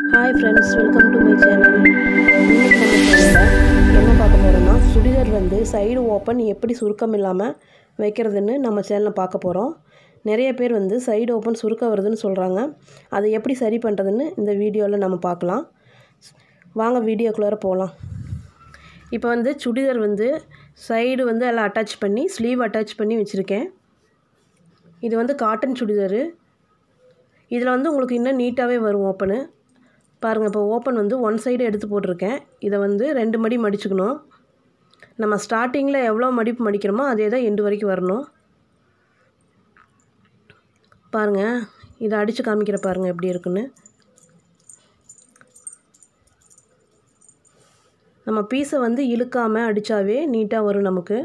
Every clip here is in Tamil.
hi friends welcome to my channel இன்னைக்கு நம்ம சேனலில் என்ன பார்க்க போகிறோம்னா சுடிதார் வந்து சைடு ஓப்பன் எப்படி சுருக்கம் இல்லாமல் வைக்கிறதுன்னு நம்ம சேனலில் பார்க்க போகிறோம் நிறைய பேர் வந்து சைடு ஓப்பன் சுருக்கம் வருதுன்னு சொல்கிறாங்க அதை எப்படி சரி பண்ணுறதுன்னு இந்த வீடியோவில் நம்ம பார்க்கலாம் வாங்க வீடியோக்குள்ளார போகலாம் இப்போ வந்து சுடிதார் வந்து சைடு வந்து எல்லாம் அட்டாச் பண்ணி ஸ்லீவ் அட்டாச் பண்ணி வச்சுருக்கேன் இது வந்து காட்டன் சுடிதாரு இதில் வந்து உங்களுக்கு இன்னும் நீட்டாகவே வரும் ஓப்பனு பாருங்கள் இப்போ ஓப்பன் வந்து ஒன் சைடு எடுத்து போட்டிருக்கேன் இதை வந்து ரெண்டு மடி மடிச்சுக்கணும் நம்ம ஸ்டார்டிங்கில் எவ்வளோ மடிப்பு மடிக்கிறோமோ அதே தான் எண்டு வரைக்கும் வரணும் பாருங்கள் இதை அடித்து காமிக்கிற பாருங்கள் எப்படி இருக்குன்னு நம்ம பீஸை வந்து இழுக்காமல் அடித்தாவே நீட்டாக வரும் நமக்கு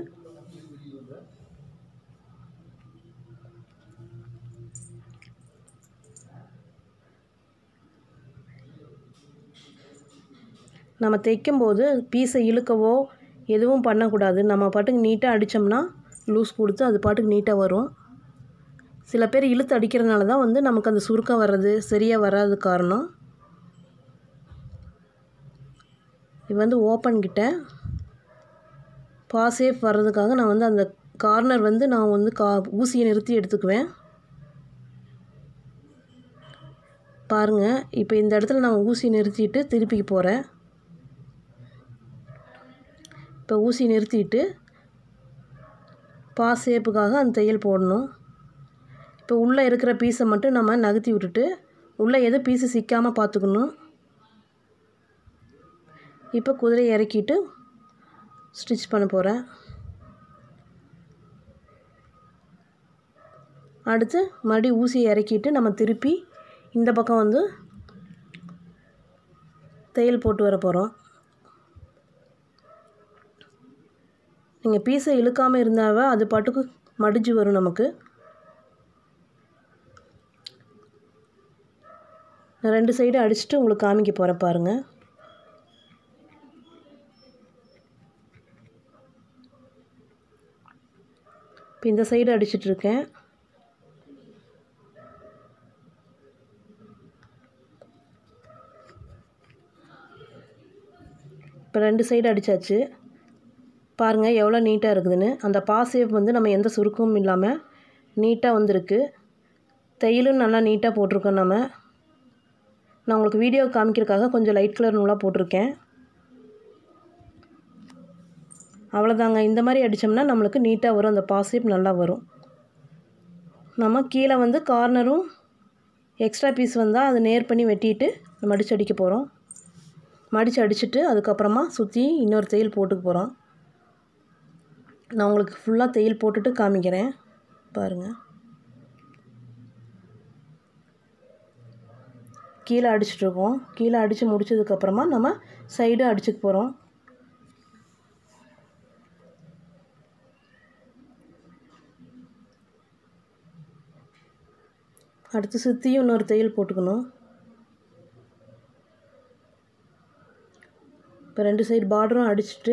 நம்ம தைக்கும்போது பீஸை இழுக்கவோ எதுவும் பண்ணக்கூடாது நம்ம பாட்டுக்கு நீட்டாக அடித்தோம்னா லூஸ் கொடுத்து அது பாட்டுக்கு நீட்டாக வரும் சில பேர் இழுத்து அடிக்கிறதுனால தான் வந்து நமக்கு அந்த சுருக்கம் வர்றது சரியாக வராது காரணம் இது வந்து ஓப்பன் கிட்ட பாசேஃப் வர்றதுக்காக நான் வந்து அந்த கார்னர் வந்து நான் வந்து கா ஊசியை நிறுத்தி எடுத்துக்குவேன் பாருங்கள் இப்போ இந்த இடத்துல நான் ஊசி நிறுத்திட்டு திருப்பிக்கு போகிறேன் இப்போ ஊசி நிறுத்திட்டு பா சேப்புக்காக அந்த தையல் போடணும் இப்போ உள்ளே இருக்கிற பீஸை மட்டும் நம்ம நகர்த்தி விட்டுட்டு உள்ளே எது பீஸு சிக்காமல் பார்த்துக்கணும் இப்போ குதிரையை இறக்கிட்டு ஸ்டிச் பண்ண போகிறேன் அடுத்து மறுபடியும் ஊசியை இறக்கிட்டு நம்ம திருப்பி இந்த பக்கம் வந்து தையல் போட்டு வர போகிறோம் நீங்கள் பீஸை இழுக்காமல் இருந்தாவே அது பாட்டுக்கு மடிஞ்சு வரும் நமக்கு நான் ரெண்டு சைடு அடிச்சுட்டு உங்களுக்கு காமிக்க போகிறேன் பாருங்கள் இப்போ இந்த சைடு அடிச்சிட்ருக்கேன் இப்போ ரெண்டு சைடு அடித்தாச்சு பாருங்கள் எவ்வளோ நீட்டாக இருக்குதுன்னு அந்த பாசேப் வந்து நம்ம எந்த சுருக்கமும் இல்லாமல் நீட்டாக வந்திருக்கு தையலும் நல்லா நீட்டாக போட்டிருக்கோம் நம்ம நான் உங்களுக்கு வீடியோ காமிக்கிறதுக்காக கொஞ்சம் லைட் கலர் நூலாக போட்டிருக்கேன் அவ்வளோதாங்க இந்த மாதிரி அடித்தோம்னா நம்மளுக்கு நீட்டாக வரும் அந்த பாசேப் நல்லா வரும் நம்ம கீழே வந்து கார்னரும் எக்ஸ்ட்ரா பீஸ் வந்தால் அதை நேர் பண்ணி வெட்டிட்டு நம்ம அடித்து அடிக்க போகிறோம் மடித்து அடிச்சுட்டு அதுக்கப்புறமா சுற்றி இன்னொரு தையல் போட்டுக்க போகிறோம் நான் உங்களுக்கு ஃபுல்லாக தையல் போட்டுட்டு காமிக்கிறேன் பாருங்கள் கீழே அடிச்சிட்ருக்கோம் கீழே அடித்து முடிச்சதுக்கப்புறமா நம்ம சைடு அடிச்சுக்க போகிறோம் அடுத்து சுற்றியும் இன்னொரு தையல் போட்டுக்கணும் இப்போ ரெண்டு சைடு பார்டரும் அடிச்சுட்டு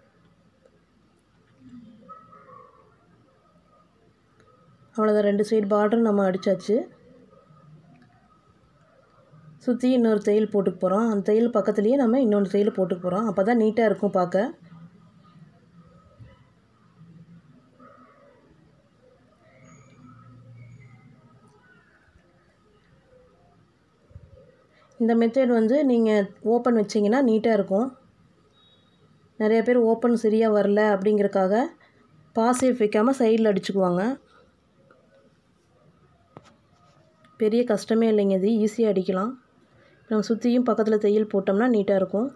அவ்வளோதான் ரெண்டு சைடு பார்டரும் நம்ம அடித்தாச்சு சுற்றி இன்னொரு தையல் போட்டுக்க போகிறோம் அந்த தையல் பக்கத்துலேயே நம்ம இன்னொரு தையல் போட்டுக்க போகிறோம் அப்போ தான் நீட்டாக இருக்கும் பார்க்க இந்த மெத்தட் வந்து நீங்கள் ஓப்பன் வச்சிங்கன்னா நீட்டாக இருக்கும் நிறைய பேர் ஓப்பன் சரியாக வரல அப்படிங்கிறக்காக பாசேஃப் வைக்காமல் சைடில் அடிச்சுக்குவாங்க பெரிய கஷ்டமே இல்லைங்க இது ஈஸியாக அடிக்கலாம் நம்ம சுற்றியும் பக்கத்தில் தையல் போட்டோம்னா நீட்டாக இருக்கும்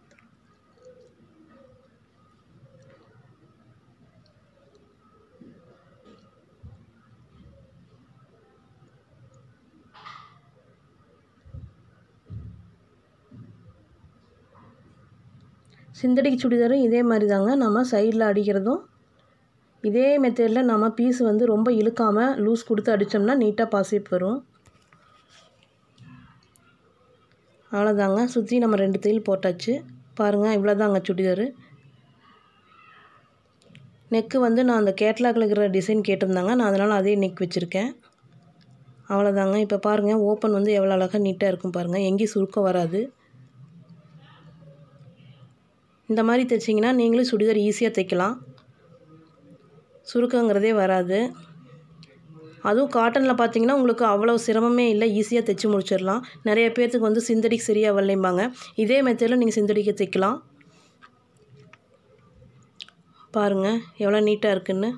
சிந்தடிக்கு சுடிதாரும் இதே மாதிரி தாங்க நம்ம சைடில் அடிக்கிறதும் இதே மெத்தடில் நம்ம பீஸ் வந்து ரொம்ப இழுக்காமல் லூஸ் கொடுத்து அடித்தோம்னா நீட்டாக பாசிப் வரும் அவ்வளோதாங்க சுற்றி நம்ம ரெண்டு தையல் போட்டாச்சு பாருங்கள் இவ்வளோதாங்க சுடிதார் நெக்கு வந்து நான் அந்த கேட்லாகில் இருக்கிற டிசைன் கேட்டிருந்தாங்க நான் அதனால் அதே நெக் வச்சுருக்கேன் அவ்வளோதாங்க இப்போ பாருங்கள் ஓப்பன் வந்து எவ்வளோ அழகாக நீட்டாக இருக்கும் பாருங்கள் எங்கேயும் சுருக்கம் வராது இந்த மாதிரி தைச்சிங்கன்னா நீங்களும் சுடிதார் ஈஸியாக தைக்கலாம் சுருக்கங்கிறதே வராது அதுவும் காட்டனில் பார்த்தீங்கன்னா உங்களுக்கு அவ்வளோ சிரமமே இல்லை ஈஸியாக தைச்சி முடிச்சிடலாம் நிறைய பேர்த்துக்கு வந்து சிந்தடிக் சரியாக வரலைம்பாங்க இதே மெத்தடில் நீங்கள் சிந்தடிக்க தைக்கலாம் பாருங்கள் எவ்வளோ நீட்டாக இருக்குன்னு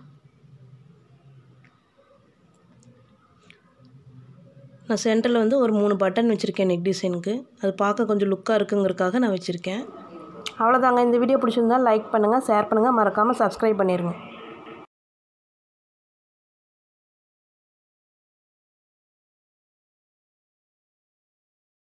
நான் சென்டரில் வந்து ஒரு மூணு பட்டன் வச்சுருக்கேன் நெக் டிசைனுக்கு அது பார்க்க கொஞ்சம் லுக்காக இருக்குங்கிறதுக்காக நான் வச்சுருக்கேன் அவ்வளோதாங்க இந்த வீடியோ பிடிச்சிருந்தா லைக் பண்ணுங்கள் ஷேர் பண்ணுங்கள் மறக்காமல் சப்ஸ்கிரைப் பண்ணிடுங்க